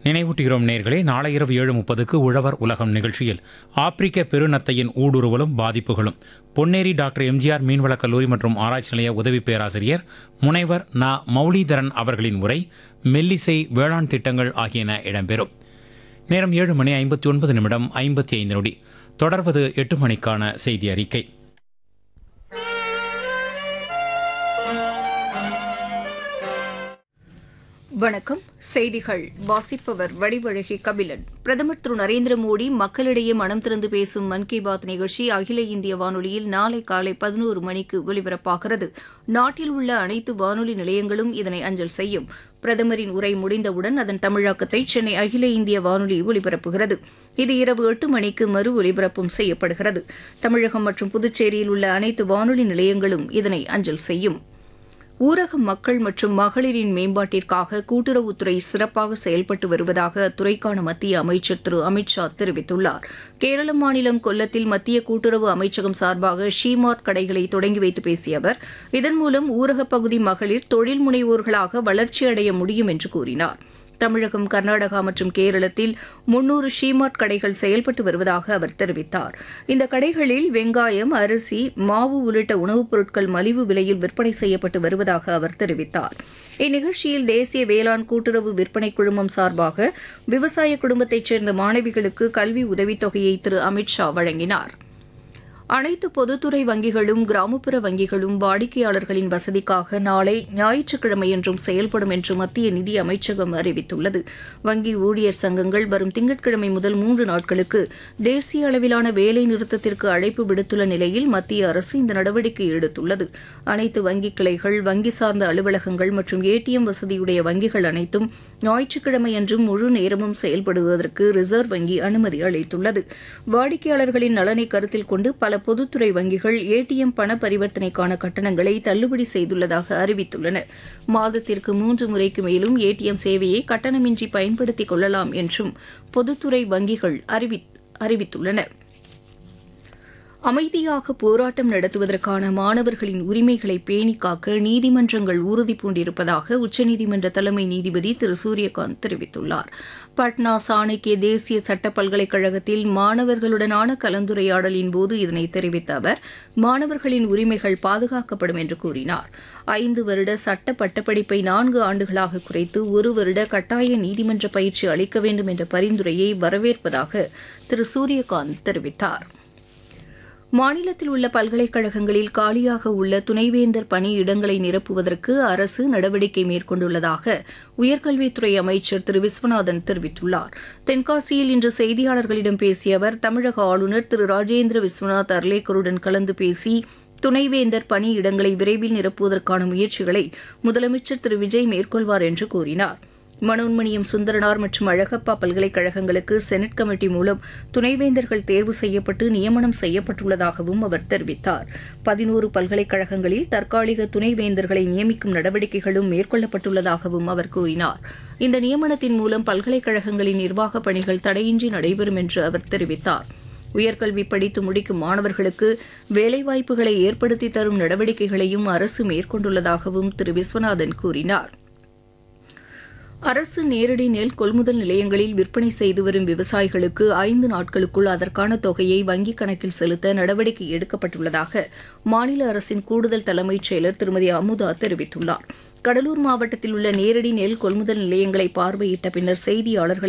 நினைவூட்டுகிறோம் நேர்களே நாளை இரவு ஏழு முப்பதுக்கு உழவர் உலகம் நிகழ்ச்சியில் ஆப்பிரிக்க பெருநத்தையின் ஊடுருவலும் பாதிப்புகளும் பொன்னேரி டாக்டர் எம்ஜிஆர் மீன்வளக் கல்லூரி மற்றும் ஆராய்ச்சி நிலைய உதவி பேராசிரியர் முனைவர் ந மௌலிதரன் அவர்களின் உரை மெல்லிசை வேளாண் திட்டங்கள் ஆகியன இடம்பெறும் நேரம் ஏழு மணி ஐம்பத்தி ஒன்பது நிமிடம் ஐம்பத்தி ஐந்து நொடி தொடர்வது எட்டு மணிக்கான செய்தி அறிக்கை வணக்கம் செய்திகள் வாசிப்பவர் வடிவழகி கபிலன் பிரதமர் திரு நரேந்திர மோடி மக்களிடையே மனம் திறந்து பேசும் மன் கி பாத் நிகழ்ச்சி அகில இந்திய வானொலியில் நாளை காலை பதினோரு மணிக்கு ஒலிபரப்பாகிறது நாட்டில் உள்ள அனைத்து வானொலி நிலையங்களும் இதனை அஞ்சல் செய்யும் பிரதமரின் உரை முடிந்தவுடன் அதன் தமிழாக்கத்தை சென்னை அகில இந்திய வானொலி ஒலிபரப்புகிறது இது இரவு எட்டு மணிக்கு மறு ஒலிபரப்பும் செய்யப்படுகிறது தமிழகம் மற்றும் புதுச்சேரியில் உள்ள அனைத்து வானொலி நிலையங்களும் இதனை அஞ்சல் செய்யும் ஊரக மக்கள் மற்றும் மகளிரின் மேம்பாட்டிற்காக கூட்டுறவுத்துறை சிறப்பாக செயல்பட்டு வருவதாக அத்துறைக்கான மத்திய அமைச்சர் திரு அமித்ஷா தெரிவித்துள்ளார் கேரள மாநிலம் கொல்லத்தில் மத்திய கூட்டுறவு அமைச்சகம் சார்பாக ஷீமார்ட் கடைகளை தொடங்கி வைத்து பேசிய அவர் இதன் மூலம் ஊரகப் பகுதி மகளிர் தொழில் முனைவோர்களாக வளர்ச்சியடைய முடியும் என்று கூறினார் தமிழகம் கர்நாடகா மற்றும் கேரளத்தில் முன்னூறு ஷீமார்ட் கடைகள் செயல்பட்டு வருவதாக அவர் தெரிவித்தார் இந்த கடைகளில் வெங்காயம் அரிசி மாவு உள்ளிட்ட உணவுப் பொருட்கள் மலிவு விலையில் விற்பனை செய்யப்பட்டு வருவதாக அவர் தெரிவித்தார் இந்நிகழ்ச்சியில் தேசிய வேளாண் கூட்டுறவு விற்பனை குழுமம் சார்பாக விவசாய குடும்பத்தைச் சேர்ந்த மாணவிகளுக்கு கல்வி உதவித்தொகையை திரு அமித்ஷா வழங்கினார் அனைத்து பொதுத்துறை வங்கிகளும் கிராமப்புற வங்கிகளும் வாடிக்கையாளர்களின் வசதிக்காக நாளை ஞாயிற்றுக்கிழமையன்றும் செயல்படும் என்று மத்திய நிதி அமைச்சகம் அறிவித்துள்ளது வங்கி ஊழியர் சங்கங்கள் வரும் திங்கட்கிழமை முதல் மூன்று நாட்களுக்கு தேசிய அளவிலான வேலை நிறுத்தத்திற்கு அழைப்பு விடுத்துள்ள நிலையில் மத்திய அரசு இந்த நடவடிக்கை எடுத்துள்ளது அனைத்து வங்கிக் கிளைகள் வங்கி சார்ந்த அலுவலகங்கள் மற்றும் ஏடிஎம் வசதியுடைய வங்கிகள் அனைத்தும் ஞாயிற்றுக்கிழமையன்றும் முழு நேரமும் செயல்படுவதற்கு ரிசர்வ் வங்கி அனுமதி அளித்துள்ளது வாடிக்கையாளர்களின் நலனை கருத்தில் கொண்டு பல பொதுத்துறை வங்கிகள் ஏடிஎம் பண பரிவர்த்தனைக்கான கட்டணங்களை தள்ளுபடி செய்துள்ளதாக அறிவித்துள்ளன மாதத்திற்கு மூன்று முறைக்கு மேலும் ஏடிஎம் சேவையை கட்டணமின்றி பயன்படுத்திக் கொள்ளலாம் என்றும் பொதுத்துறை வங்கிகள் அறிவி அறிவித்துள்ளன அமைதியாக போராட்டம் நடத்துவதற்கான மாணவர்களின் உரிமைகளை பேணி காக்க நீதிமன்றங்கள் உறுதி பூண்டிருப்பதாக உச்சநீதிமன்ற தலைமை நீதிபதி திரு சூரியகாந்த் தெரிவித்துள்ளார் பட்னா சாணக்கிய தேசிய சட்ட பல்கலைக்கழகத்தில் மாணவர்களுடனான கலந்துரையாடலின் போது இதனை தெரிவித்த அவர் மாணவர்களின் உரிமைகள் பாதுகாக்கப்படும் என்று கூறினார் ஐந்து வருட சட்ட பட்டப்படிப்பை நான்கு ஆண்டுகளாக குறைத்து ஒரு வருட கட்டாய நீதிமன்ற பயிற்சி அளிக்க வேண்டும் என்ற பரிந்துரையை வரவேற்பதாக திரு சூரியகாந்த் தெரிவித்தார் மாநிலத்தில் உள்ள பல்கலைக்கழகங்களில் காலியாக உள்ள துணைவேந்தர் பணி இடங்களை நிரப்புவதற்கு அரசு நடவடிக்கை மேற்கொண்டுள்ளதாக உயர்கல்வித்துறை அமைச்சர் திரு விஸ்வநாதன் தெரிவித்துள்ளார் தென்காசியில் இன்று செய்தியாளர்களிடம் பேசிய அவர் தமிழக ஆளுநர் திரு ராஜேந்திர விஸ்வநாத் அர்லேக்கருடன் கலந்து பேசி துணைவேந்தர் பணி இடங்களை விரைவில் நிரப்புவதற்கான முயற்சிகளை முதலமைச்சர் திரு விஜய் மேற்கொள்வார் என்று கூறினார் மனோன்மணியம் சுந்தரனார் மற்றும் அழகப்பா பல்கலைக்கழகங்களுக்கு செனட் கமிட்டி மூலம் துணைவேந்தர்கள் தேர்வு செய்யப்பட்டு நியமனம் செய்யப்பட்டுள்ளதாகவும் அவர் தெரிவித்தார் பதினோரு பல்கலைக்கழகங்களில் தற்காலிக துணைவேந்தர்களை நியமிக்கும் நடவடிக்கைகளும் மேற்கொள்ளப்பட்டுள்ளதாகவும் அவர் கூறினார் இந்த நியமனத்தின் மூலம் பல்கலைக்கழகங்களின் நிர்வாகப் பணிகள் தடையின்றி நடைபெறும் என்று அவர் தெரிவித்தார் உயர்கல்வி படித்து முடிக்கும் மாணவர்களுக்கு வேலைவாய்ப்புகளை ஏற்படுத்தி தரும் நடவடிக்கைகளையும் அரசு மேற்கொண்டுள்ளதாகவும் திரு விஸ்வநாதன் கூறினார் அரசு நேரடி நெல் கொள்முதல் நிலையங்களில் விற்பனை செய்து வரும் விவசாயிகளுக்கு ஐந்து நாட்களுக்குள் அதற்கான தொகையை வங்கிக் கணக்கில் செலுத்த நடவடிக்கை எடுக்கப்பட்டுள்ளதாக மாநில அரசின் கூடுதல் தலைமைச் செயலர் திருமதி அமுதா தெரிவித்துள்ளார் கடலூர் மாவட்டத்தில் உள்ள நேரடி நெல் கொள்முதல் நிலையங்களை பார்வையிட்ட பின்னர் செய்தியாளர்களை